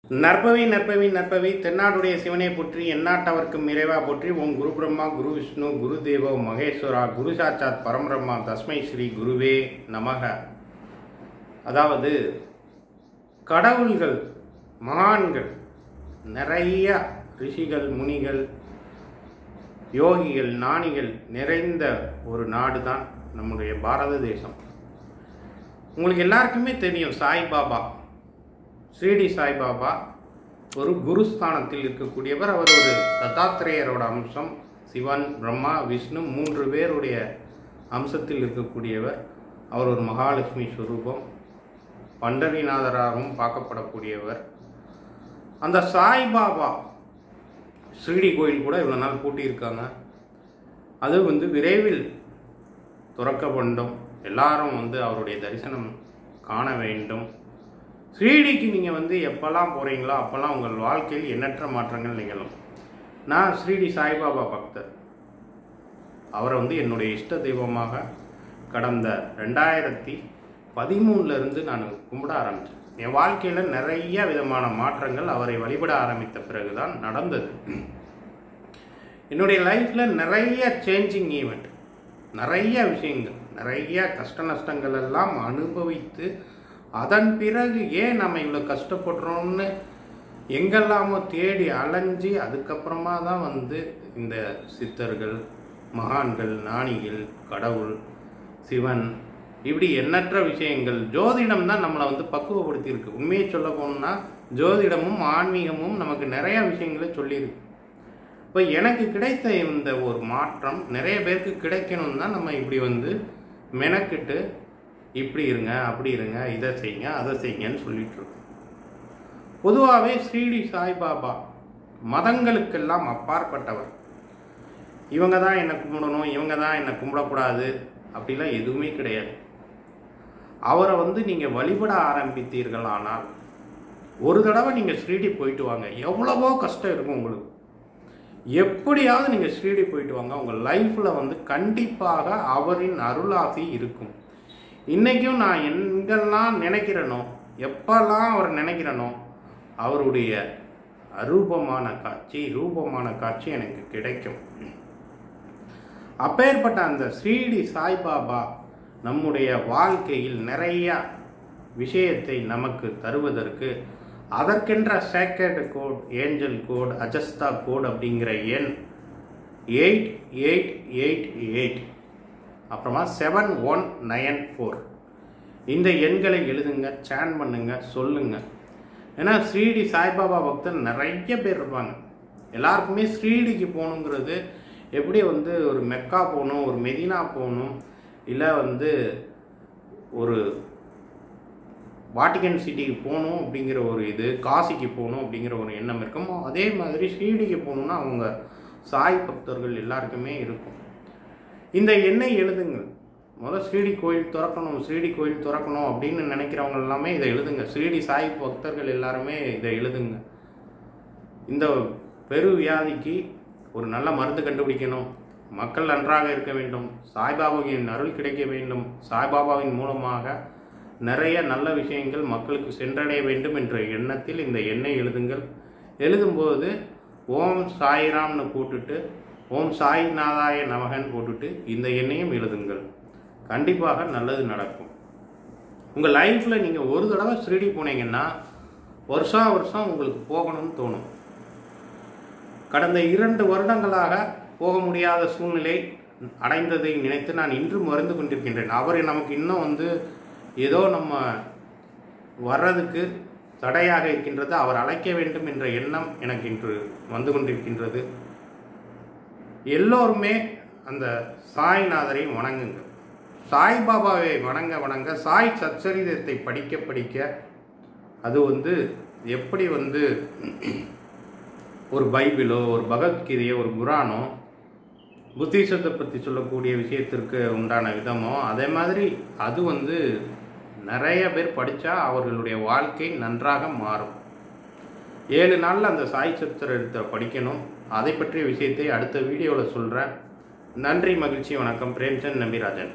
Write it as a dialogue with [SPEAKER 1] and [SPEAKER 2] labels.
[SPEAKER 1] நற்பவி நற்பவி நற்பவி தென்னாடுடைய சிவனை போற்றி எந்நாட்டவர்க்கும் இறைவா போற்றி ஓம் குரு பிரம்மா குரு விஷ்ணு குரு தேவோ மகேஸ்வரா குரு சாட்சாத் பரம்பிரம்மா தஸ்மை ஸ்ரீ குருவே நமக அதாவது கடவுள்கள் மகான்கள் நிறைய ரிஷிகள் முனிகள் யோகிகள் ஞானிகள் நிறைந்த ஒரு நாடு தான் நம்முடைய பாரத தேசம் உங்களுக்கு எல்லாருக்குமே தெரியும் சாய்பாபா ஸ்ரீடி சாய்பாபா ஒரு குருஸ்தானத்தில் இருக்கக்கூடியவர் அவர் ஒரு தத்தாத்திரேயரோட அம்சம் சிவன் பிரம்மா விஷ்ணு மூன்று பேருடைய அம்சத்தில் இருக்கக்கூடியவர் அவர் ஒரு மகாலட்சுமி ஸ்வரூபம் பண்டரிநாதராகவும் பார்க்கப்படக்கூடியவர் அந்த சாய்பாபா ஸ்ரீடி கோயில் கூட இவ்வளோ நாள் பூட்டியிருக்காங்க அது வந்து விரைவில் துறக்க வேண்டும் எல்லாரும் வந்து அவருடைய தரிசனம் காண வேண்டும் ஸ்ரீடிக்கு நீங்கள் வந்து எப்போல்லாம் போகிறீங்களோ அப்போல்லாம் உங்கள் வாழ்க்கையில் எண்ணற்ற மாற்றங்கள் நிகழும் நான் ஸ்ரீடி சாய்பாபா பக்தர் அவரை வந்து என்னுடைய இஷ்ட தெய்வமாக கடந்த ரெண்டாயிரத்தி பதிமூணுலேருந்து நான் கும்பிட ஆரம்பித்தேன் என் வாழ்க்கையில் நிறைய விதமான மாற்றங்கள் அவரை வழிபட ஆரம்பித்த பிறகு தான் நடந்தது என்னுடைய லைஃப்பில் நிறைய சேஞ்சிங் ஈவெண்ட் நிறைய விஷயங்கள் நிறைய கஷ்ட நஷ்டங்கள் எல்லாம் அனுபவித்து அதன் பிறகு ஏன் நம்ம இவ்வளோ கஷ்டப்படுறோம்னு எங்கெல்லாமோ தேடி அலைஞ்சி அதுக்கப்புறமா தான் வந்து இந்த சித்தர்கள் மகான்கள் ஞானிகள் கடவுள் சிவன் இப்படி எண்ணற்ற விஷயங்கள் ஜோதிடம் தான் நம்மளை வந்து பக்குவப்படுத்தியிருக்கு உண்மையை சொல்ல போனோம்னா ஜோதிடமும் ஆன்மீகமும் நமக்கு நிறைய விஷயங்களை சொல்லியிருக்கு இப்போ எனக்கு கிடைத்த இந்த ஒரு மாற்றம் நிறைய பேருக்கு கிடைக்கணும் தான் நம்ம இப்படி வந்து மெனக்கிட்டு இப்படி இருங்க அப்படி இருங்க இதை செய்யுங்க அதை செய்யுங்கன்னு சொல்லிட்டு இருக்கோம் பொதுவாகவே ஸ்ரீடி சாய்பாபா மதங்களுக்கெல்லாம் அப்பாற்பட்டவர் இவங்க தான் என்னை கும்பிடணும் இவங்க தான் என்னை கும்பிடக்கூடாது அப்படிலாம் எதுவுமே கிடையாது அவரை வந்து நீங்கள் வழிபட ஆரம்பித்தீர்கள் ஆனால் ஒரு தடவை நீங்கள் ஸ்ரீடி போயிட்டு வாங்க எவ்வளவோ கஷ்டம் இருக்கும் உங்களுக்கு எப்படியாவது நீங்கள் ஸ்ரீடி போயிட்டு வாங்க உங்கள் லைஃப்பில் வந்து கண்டிப்பாக அவரின் அருளாசி இருக்கும் இன்றைக்கும் நான் எங்கெல்லாம் நினைக்கிறேனோ எப்பெல்லாம் அவர் நினைக்கிறேனோ அவருடைய அரூபமான காட்சி ரூபமான காட்சி எனக்கு கிடைக்கும் அப்பேற்பட்ட அந்த ஸ்ரீடி சாய்பாபா நம்முடைய வாழ்க்கையில் நிறைய விஷயத்தை நமக்கு தருவதற்கு அதற்கென்ற சேக்கர்டு கோட் ஏஞ்சல் கோட் அஜஸ்தா கோட் அப்படிங்கிற எண் எயிட் எயிட் எயிட் எயிட் அப்புறமா செவன் ஒன் நயன் ஃபோர் இந்த எண்களை எழுதுங்க சேன் பண்ணுங்க சொல்லுங்க ஏன்னா ஸ்ரீடி சாய்பாபா பக்தர் நிறைய பேர் இருப்பாங்க எல்லாருக்குமே ஸ்ரீடிக்கு போகணுங்கிறது எப்படி வந்து ஒரு மெக்கா போகணும் ஒரு மெதினா போகணும் இல்லை வந்து ஒரு வாட்டிகன் சிட்டிக்கு போகணும் அப்படிங்கிற ஒரு இது காசிக்கு போகணும் அப்படிங்கிற ஒரு எண்ணம் இருக்குமோ அதே மாதிரி ஷீரடிக்கு போகணுன்னா அவங்க சாய் பக்தர்கள் எல்லாருக்குமே இருக்கும் இந்த எண்ணெய் எழுதுங்கள் முதல்ல ஸ்ரீடி கோயில் திறக்கணும் ஸ்ரீடி கோயில் திறக்கணும் அப்படின்னு நினைக்கிறவங்க எல்லாமே இதை எழுதுங்க ஸ்ரீடி சாய் பக்தர்கள் எல்லாருமே இதை எழுதுங்க இந்த பெரு வியாதிக்கு ஒரு நல்ல மருந்து கண்டுபிடிக்கணும் மக்கள் நன்றாக இருக்க வேண்டும் சாய்பாபாவின் அருள் கிடைக்க வேண்டும் சாய்பாபாவின் மூலமாக நிறைய நல்ல விஷயங்கள் மக்களுக்கு சென்றடைய வேண்டும் என்ற எண்ணத்தில் இந்த எண்ணெய் எழுதுங்கள் எழுதும்போது ஓம் சாய்ராம்னு போட்டுட்டு ஓம் சாய் நாதாய நமகன் போட்டுட்டு இந்த எண்ணெயும் எழுதுங்கள் கண்டிப்பாக நல்லது நடக்கும் உங்கள் லைஃப்பில் நீங்கள் ஒரு தடவை ஸ்ரீடி போனீங்கன்னா வருஷம் வருஷம் உங்களுக்கு போகணும்னு தோணும் கடந்த இரண்டு வருடங்களாக போக முடியாத சூழ்நிலை அடைந்ததை நினைத்து நான் இன்றும் மறந்து கொண்டிருக்கின்றேன் அவர் நமக்கு இன்னும் வந்து ஏதோ நம்ம வர்றதுக்கு தடையாக இருக்கின்றது அவர் அழைக்க வேண்டும் என்ற எண்ணம் எனக்கு இன்று வந்து கொண்டிருக்கின்றது எல்லோருமே அந்த சாய்நாதரை வணங்குங்க சாய்பாபாவை வணங்க வணங்க சாய் சச்சரிதத்தை படிக்க படிக்க அது வந்து எப்படி வந்து ஒரு பைபிளோ ஒரு பகவத்கீதையோ ஒரு குரானோ புத்திசத்தை பற்றி சொல்லக்கூடிய விஷயத்திற்கு உண்டான விதமோ அதே மாதிரி அது வந்து நிறைய பேர் படித்தா அவர்களுடைய வாழ்க்கை நன்றாக மாறும் ஏழு நாளில் அந்த சாய் சத்திரத்தை படிக்கணும் அதை பற்றிய விஷயத்தை அடுத்த வீடியோவில் சொல்கிறேன் நன்றி மகிழ்ச்சி வணக்கம் பிரேம்சந்த் நம்பிராஜன்